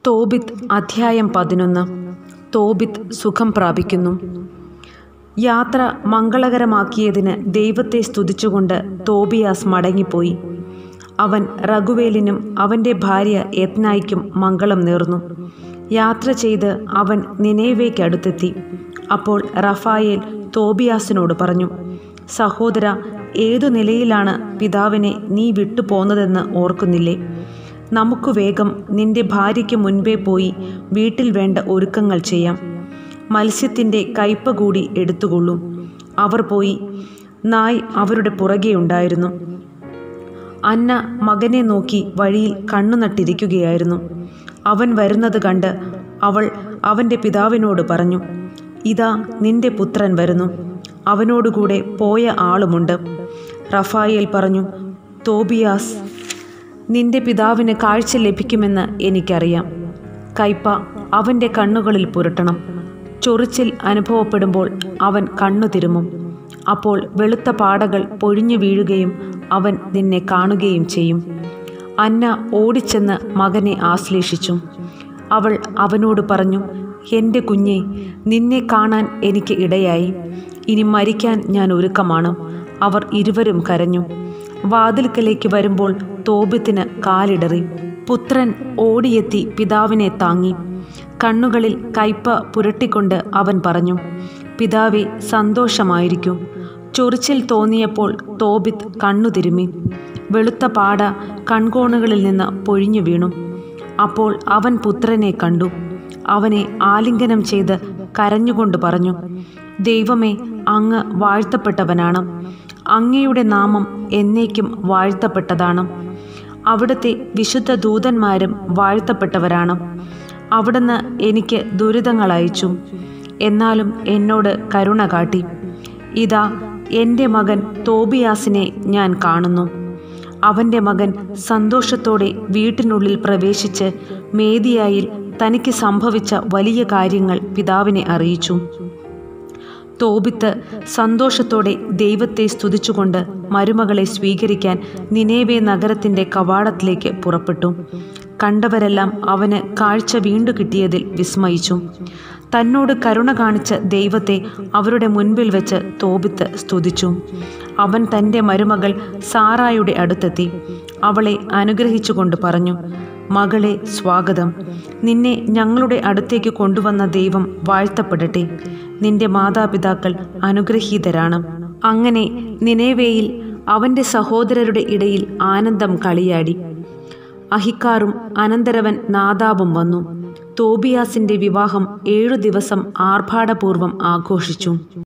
തോബിത്ത് അധ്യായം പതിനൊന്ന് തോബിത്ത് സുഖം പ്രാപിക്കുന്നു യാത്ര മംഗളകരമാക്കിയതിന് ദൈവത്തെ സ്തുതിച്ചുകൊണ്ട് തോബിയാസ് മടങ്ങിപ്പോയി അവൻ റഘുവേലിനും അവൻ്റെ ഭാര്യ യത്നായ്ക്കും മംഗളം നേർന്നു യാത്ര ചെയ്ത് അവൻ നിനേവേക്കടുത്തെത്തി അപ്പോൾ റഫായേൽ തോബിയാസിനോട് പറഞ്ഞു സഹോദര ഏതു നിലയിലാണ് പിതാവിനെ നീ വിട്ടുപോന്നതെന്ന് ഓർക്കുന്നില്ലേ നമുക്ക് വേഗം നിന്റെ ഭാര്യയ്ക്ക് മുൻപേ പോയി വീട്ടിൽ വേണ്ട ഒരുക്കങ്ങൾ ചെയ്യാം മത്സ്യത്തിൻ്റെ കയ്പ കൂടി എടുത്തുകൊള്ളും അവർ പോയി നായ് അവരുടെ പുറകെ ഉണ്ടായിരുന്നു അന്ന മകനെ നോക്കി വഴിയിൽ കണ്ണു നട്ടിരിക്കുകയായിരുന്നു അവൻ വരുന്നത് കണ്ട് അവൾ അവൻ്റെ പിതാവിനോട് പറഞ്ഞു ഇതാ നിന്റെ പുത്രൻ വരുന്നു അവനോടുകൂടെ പോയ ആളുമുണ്ട് റഫായേൽ പറഞ്ഞു തോബിയാസ് നിന്റെ പിതാവിന് കാഴ്ച ലഭിക്കുമെന്ന് എനിക്കറിയാം കയ്പ അവൻ്റെ കണ്ണുകളിൽ പുരട്ടണം ചൊറിച്ചിൽ അനുഭവപ്പെടുമ്പോൾ അവൻ കണ്ണു തിരുമും അപ്പോൾ വെളുത്ത പാടകൾ പൊഴിഞ്ഞു വീഴുകയും അവൻ നിന്നെ കാണുകയും ചെയ്യും അന്ന ഓടിച്ചെന്ന് മകനെ ആശ്ലേഷിച്ചു അവൾ അവനോട് പറഞ്ഞു എൻ്റെ കുഞ്ഞെ നിന്നെ കാണാൻ എനിക്ക് ഇടയായി ഇനി മരിക്കാൻ ഞാൻ ഒരുക്കമാണ് അവർ ഇരുവരും കരഞ്ഞു വാതിൽക്കലേക്ക് വരുമ്പോൾ തോബിത്തിന് കാലിടറി പുത്രൻ ഓടിയെത്തി പിതാവിനെ താങ്ങി കണ്ണുകളിൽ കയ്പ പുരട്ടിക്കൊണ്ട് അവൻ പറഞ്ഞു പിതാവെ സന്തോഷമായിരിക്കും ചൊറിച്ചിൽ തോന്നിയപ്പോൾ തോബിത്ത് കണ്ണു തിരുമ്മി വെളുത്ത പാട കൺകോണുകളിൽ നിന്ന് പൊഴിഞ്ഞു വീണു അപ്പോൾ അവൻ പുത്രനെ കണ്ടു അവനെ ആലിംഗനം ചെയ്ത് കരഞ്ഞുകൊണ്ട് പറഞ്ഞു ദൈവമേ അങ്ങ് വാഴ്ത്തപ്പെട്ടവനാണ് അങ്ങയുടെ നാമം എന്നേക്കും വാഴ്ത്തപ്പെട്ടതാണ് അവിടുത്തെ വിശുദ്ധ ദൂതന്മാരും വാഴ്ത്തപ്പെട്ടവരാണ് അവിടുന്ന് എനിക്ക് ദുരിതങ്ങൾ അയച്ചു എന്നാലും എന്നോട് കരുണ കാട്ടി ഇതാ എൻ്റെ മകൻ തോബിയാസിനെ ഞാൻ കാണുന്നു അവൻ്റെ മകൻ സന്തോഷത്തോടെ വീട്ടിനുള്ളിൽ പ്രവേശിച്ച് മേദിയായിൽ തനിക്ക് സംഭവിച്ച വലിയ കാര്യങ്ങൾ പിതാവിനെ അറിയിച്ചു തോബിത്ത് സന്തോഷത്തോടെ ദൈവത്തെ സ്തുതിച്ചുകൊണ്ട് മരുമകളെ സ്വീകരിക്കാൻ നിനേവേ നഗരത്തിൻ്റെ കവാടത്തിലേക്ക് പുറപ്പെട്ടു കണ്ടവരെല്ലാം അവന് കാഴ്ച വീണ്ടു കിട്ടിയതിൽ വിസ്മയിച്ചു തന്നോട് കരുണ കാണിച്ച ദൈവത്തെ അവരുടെ മുൻപിൽ വെച്ച് തോബിത്ത് സ്തുതിച്ചു അവൻ തൻ്റെ മരുമകൾ സാറായുടെ അടുത്തെത്തി അവളെ അനുഗ്രഹിച്ചുകൊണ്ട് പറഞ്ഞു മകളെ സ്വാഗതം നിന്നെ ഞങ്ങളുടെ അടുത്തേക്ക് കൊണ്ടുവന്ന ദൈവം വാഴ്ത്തപ്പെടട്ടെ നിന്റെ മാതാപിതാക്കൾ അനുഗ്രഹീതരാണ് അങ്ങനെ നിനേവേയിൽ അവൻ്റെ സഹോദരരുടെ ഇടയിൽ ആനന്ദം കളിയാടി അഹിക്കാറും അനന്തരവൻ നാദാബും വന്നു തോബിയാസിന്റെ വിവാഹം ഏഴു ദിവസം ആർഭാടപൂർവം ആഘോഷിച്ചു